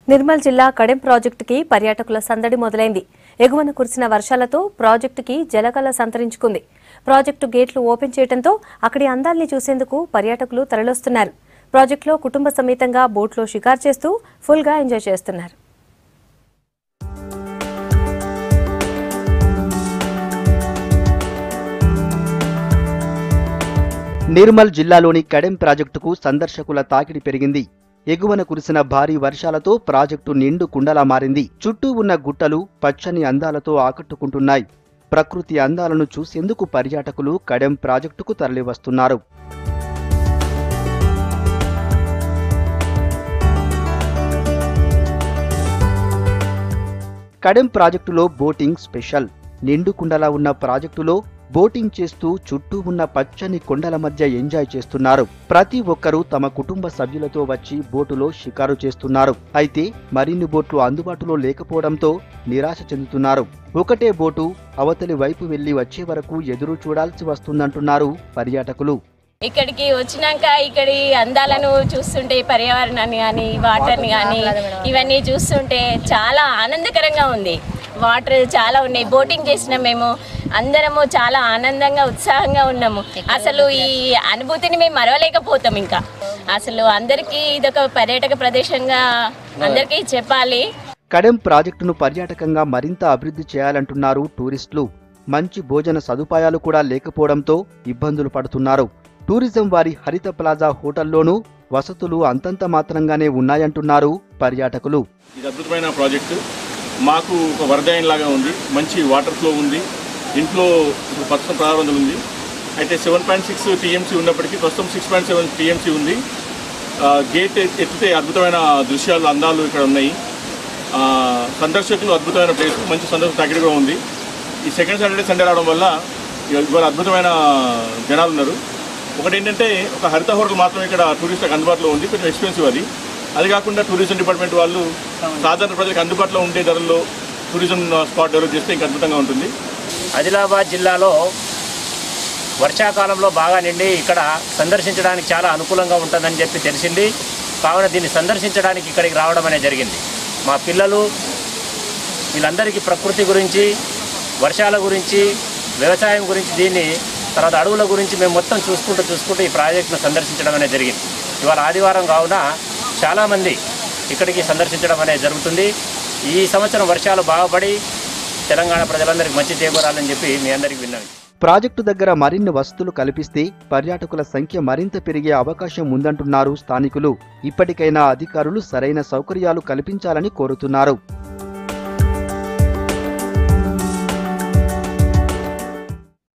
నిర్మల్ జిల్లా కడెం ప్రాజెక్టుకి పర్యాటకుల సందడి మొదలైంది ఎగువన కురిసిన వర్షాలతో ప్రాజెక్టుకి జలకళ సంతరించుకుంది ప్రాజెక్టు గేట్లు ఓపెన్ చేయడంతో అక్కడి అందాల్ని చూసేందుకు పర్యాటకులు తరలిస్తున్నారు ప్రాజెక్టులో కుటుంబ సమేతంగా బోట్లో షికారు చేస్తూ ఫుల్గా ఎంజాయ్ చేస్తున్నారు నిర్మల్ జిల్లాలోని కడెం ప్రాజెక్టుకు సందర్శకుల తాకిడి పెరిగింది ఎగువన కురిసిన భారీ వర్షాలతో ప్రాజెక్టు నిండు కుండలా మారింది చుట్టూ ఉన్న గుట్టలు పచ్చని అందాలతో ఆకట్టుకుంటున్నాయి ప్రకృతి అందాలను చూసేందుకు పర్యాటకులు కడెం ప్రాజెక్టుకు తరలివస్తున్నారు కడెం ప్రాజెక్టులో బోటింగ్ స్పెషల్ నిండు కుండలా ఉన్న ప్రాజెక్టులో బోటింగ్ చేస్తూ చుట్టూ ఉన్న పచ్చని కొండల మధ్య ఎంజాయ్ చేస్తున్నారు ప్రతి ఒక్కరూ తమ కుటుంబ సభ్యులతో వచ్చి బోటులో షికారు చేస్తున్నారు అయితే మరిన్ని బోట్లు అందుబాటులో లేకపోవడంతో నిరాశ చెందుతున్నారు ఒకటే బోటు అవతలి వైపు వెళ్లి వచ్చే వరకు ఎదురు చూడాల్సి వస్తుందంటున్నారు పర్యాటకులు ఇక్కడికి వచ్చినాక ఇక్కడి అందాలను చూస్తుంటే పర్యావరణాన్ని కానీ వాటర్ని కానీ ఇవన్నీ చూస్తుంటే చాలా ఆనందకరంగా ఉంది వాటర్ చాలా ఉన్నాయి బోటింగ్ చేసినాం మేము అందరము చాలా ఆనందంగా ఉత్సాహంగా ఉన్నాము అసలు ఈ అనుభూతిని మేము మరవలేకపోతాం ఇంకా అసలు అందరికీ ఇదొక పర్యాటక ప్రదేశంగా అందరికీ చెప్పాలి కడెం ప్రాజెక్టును పర్యాటకంగా మరింత అభివృద్ధి చేయాలంటున్నారు టూరిస్టులు మంచి భోజన సదుపాయాలు కూడా లేకపోవడంతో ఇబ్బందులు పడుతున్నారు టూరిజం వారి హరిత ప్లాజా హోటల్లోనూ వసతులు అంతంత మాత్రంగానే ఉన్నాయంటున్నారు పర్యాటకులు ఇది అద్భుతమైన ప్రాజెక్టు మాకు ఒక వరదాయన్ లాగా ఉంది మంచి వాటర్ ఫ్లో ఉంది ఇంట్లో ఇప్పుడు ప్రస్తుతం ప్రారంభం ఉంది అయితే సెవెన్ పాయింట్ సిక్స్ టీఎంసీ ఉన్నప్పటికీ ప్రస్తుతం సిక్స్ పాయింట్ సెవెన్ టీఎంసీ ఉంది ఆ, గేట్ ఎత్- ఎత్తితే అద్భుతమైన దృశ్యాలు అందాలు ఇక్కడ ఉన్నాయి ఆ, సందర్శకులు అద్భుతమైన ప్లేస్ మంచి సందర్శన తగ్గడిగా ఉంది ఈ సెకండ్ సాటర్డే సండే రావడం వల్ల ఇవాళ అద్భుతమైన జనాలు ఉన్నారు ఒకటి ఏంటంటే ఒక హరిత హోటల్ మాత్రమే ఇక్కడ టూరిస్టులకు అందుబాటులో ఉంది కొంచెం ఎక్స్పెన్సివ్ అది అది కాకుండా టూరిజం డిపార్ట్మెంట్ వాళ్ళు సాధారణ ప్రజలకు అందుబాటులో ఉండే ధరల్లో టూరిజం స్పాట్ డెవలప్ చేస్తే ఇంకా అద్భుతంగా ఉంటుంది ఆదిలాబాద్ జిల్లాలో వర్షాకాలంలో బాగా నిండి ఇక్కడ సందర్శించడానికి చాలా అనుకూలంగా ఉంటుందని చెప్పి తెలిసింది కావున దీన్ని సందర్శించడానికి ఇక్కడికి రావడం అనేది జరిగింది మా పిల్లలు వీళ్ళందరికీ ప్రకృతి గురించి వర్షాల గురించి వ్యవసాయం గురించి దీన్ని తర్వాత అడవుల గురించి మేము మొత్తం చూసుకుంటూ చూసుకుంటూ ఈ ప్రాజెక్టును సందర్శించడం అనేది జరిగింది ఇవాళ ఆదివారం కావున చాలామంది ఇక్కడికి సందర్శించడం అనేది జరుగుతుంది ఈ సంవత్సరం వర్షాలు బాగుపడి తెలంగాణ ప్రజలందరికీ మంచి చేకూరాలని చెప్పి మీ అందరికీ విన్నవి ప్రాజెక్టు దగ్గర మరిన్ని వసతులు కల్పిస్తే పర్యాటకుల సంఖ్య మరింత పెరిగే అవకాశం ఉందంటున్నారు స్థానికులు ఇప్పటికైనా అధికారులు సరైన సౌకర్యాలు కల్పించాలని కోరుతున్నారు